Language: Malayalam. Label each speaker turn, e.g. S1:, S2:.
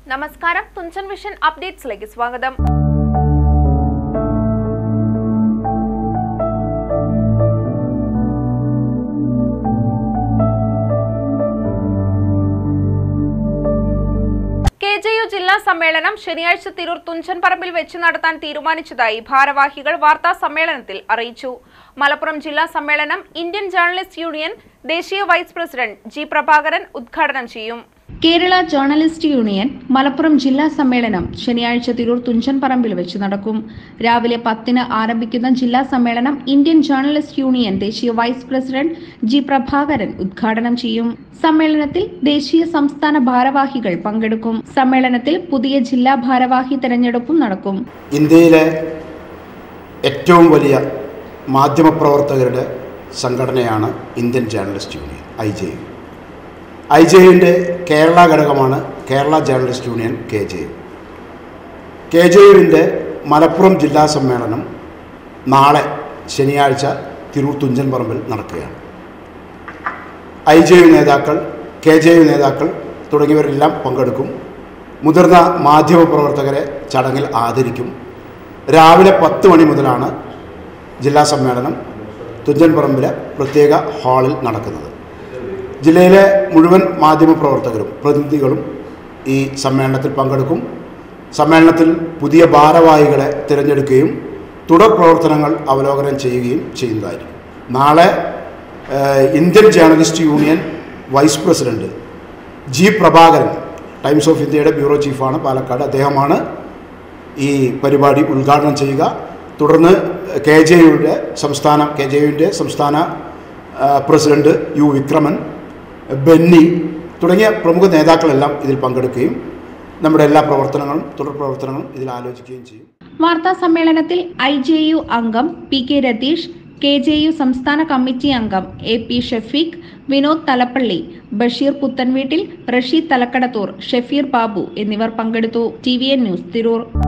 S1: നമസ്കാരം തുഞ്ചൻ വിഷൻ അപ്ഡേറ്റ്സിലേക്ക് സ്വാഗതം കെ ജെ യു ജില്ലാ സമ്മേളനം ശനിയാഴ്ച തിരൂർ തുഞ്ചൻ പറമ്പിൽ വെച്ച് നടത്താൻ തീരുമാനിച്ചതായി ഭാരവാഹികൾ വാർത്താ സമ്മേളനത്തിൽ അറിയിച്ചു മലപ്പുറം ജില്ലാ സമ്മേളനം ഇന്ത്യൻ ജേർണലിസ്റ്റ് യൂണിയൻ ദേശീയ വൈസ് പ്രസിഡന്റ് ജി പ്രഭാകരൻ ഉദ്ഘാടനം ചെയ്യും
S2: കേരള ജേർണലിസ്റ്റ് യൂണിയൻ മലപ്പുറം ജില്ലാ സമ്മേളനം ശനിയാഴ്ച തിരൂർ തുഞ്ചൻ പറമ്പിൽ വെച്ച് നടക്കും രാവിലെ പത്തിന് ആരംഭിക്കുന്ന ജില്ലാ സമ്മേളനം ഇന്ത്യൻ ജേർണലിസ്റ്റ് യൂണിയൻ ദേശീയ വൈസ് പ്രസിഡന്റ് ജി പ്രഭാകരൻ ഉദ്ഘാടനം ചെയ്യും സമ്മേളനത്തിൽ ദേശീയ സംസ്ഥാന ഭാരവാഹികൾ പങ്കെടുക്കും സമ്മേളനത്തിൽ പുതിയ ജില്ലാ ഭാരവാഹി തെരഞ്ഞെടുപ്പും നടക്കും
S3: ഇന്ത്യയിലെ ഏറ്റവും വലിയ മാധ്യമപ്രവർത്തകരുടെ സംഘടനയാണ് Indian journalist union I J U I J യുവിൻ്റെ കേരള ഘടകമാണ് Kerala journalist union K J U K J യുവിൻ്റെ മലപ്പുറം ജില്ലാ സമ്മേളനം നാളെ ശനിയാഴ്ച തിരൂർ തുഞ്ചൻ പറമ്പിൽ നടക്കുകയാണ് ഐ ജെ യു നേതാക്കൾ കെ ജെ യു നേതാക്കൾ തുടങ്ങിയവരെല്ലാം പങ്കെടുക്കും മുതിർന്ന മാധ്യമപ്രവർത്തകരെ ചടങ്ങിൽ ആദരിക്കും രാവിലെ പത്ത് മണി മുതലാണ് ജില്ലാ സമ്മേളനം തുഞ്ചൻ പറമ്പിലെ പ്രത്യേക ഹാളിൽ നടക്കുന്നത് ജില്ലയിലെ മുഴുവൻ മാധ്യമപ്രവർത്തകരും പ്രതിനിധികളും ഈ സമ്മേളനത്തിൽ പങ്കെടുക്കും സമ്മേളനത്തിൽ പുതിയ ഭാരവാഹികളെ തിരഞ്ഞെടുക്കുകയും തുടർ പ്രവർത്തനങ്ങൾ അവലോകനം ചെയ്യുകയും ചെയ്യുന്നതായിരിക്കും നാളെ ഏഹ്, Indian journalist union vice president G Prabhakaran Times of ഇന്ത്യയുടെ ബ്യൂറോ ചീഫാണ് പാലക്കാട് അദ്ദേഹമാണ് ഈ പരിപാടി ഉദ്ഘാടനം ചെയ്യുക തുടർന്ന് കെ ജെ യുയുടെ സംസ്ഥാന കെ ജെ യുവിൻ്റെ സംസ്ഥാന ആ, പ്രസിഡന്റ് യു വിക്രമൻ ബെന്നി തുടങ്ങിയ പ്രമുഖ നേതാക്കളെല്ലാം ഇതിൽ പങ്കെടുക്കുകയും നമ്മുടെ എല്ലാ പ്രവർത്തനങ്ങളും തുടർ പ്രവർത്തനങ്ങളും ഇതിൽ ആലോചിക്കുകയും ചെയ്യും
S2: വാർത്താ സമ്മേളനത്തിൽ ഐ ജെ യു അംഗം P K Rathish K J U സംസ്ഥാന കമ്മിറ്റി അംഗം എ പി ഷഫീഖ് വിനോദ് തലപ്പള്ളി ബഷീർ പുത്തൻവീട്ടിൽ റഷീദ് തലക്കടത്തൂർ ഷഫീർ ബാബു എന്നിവർ പങ്കെടുത്തു T V N news Tirur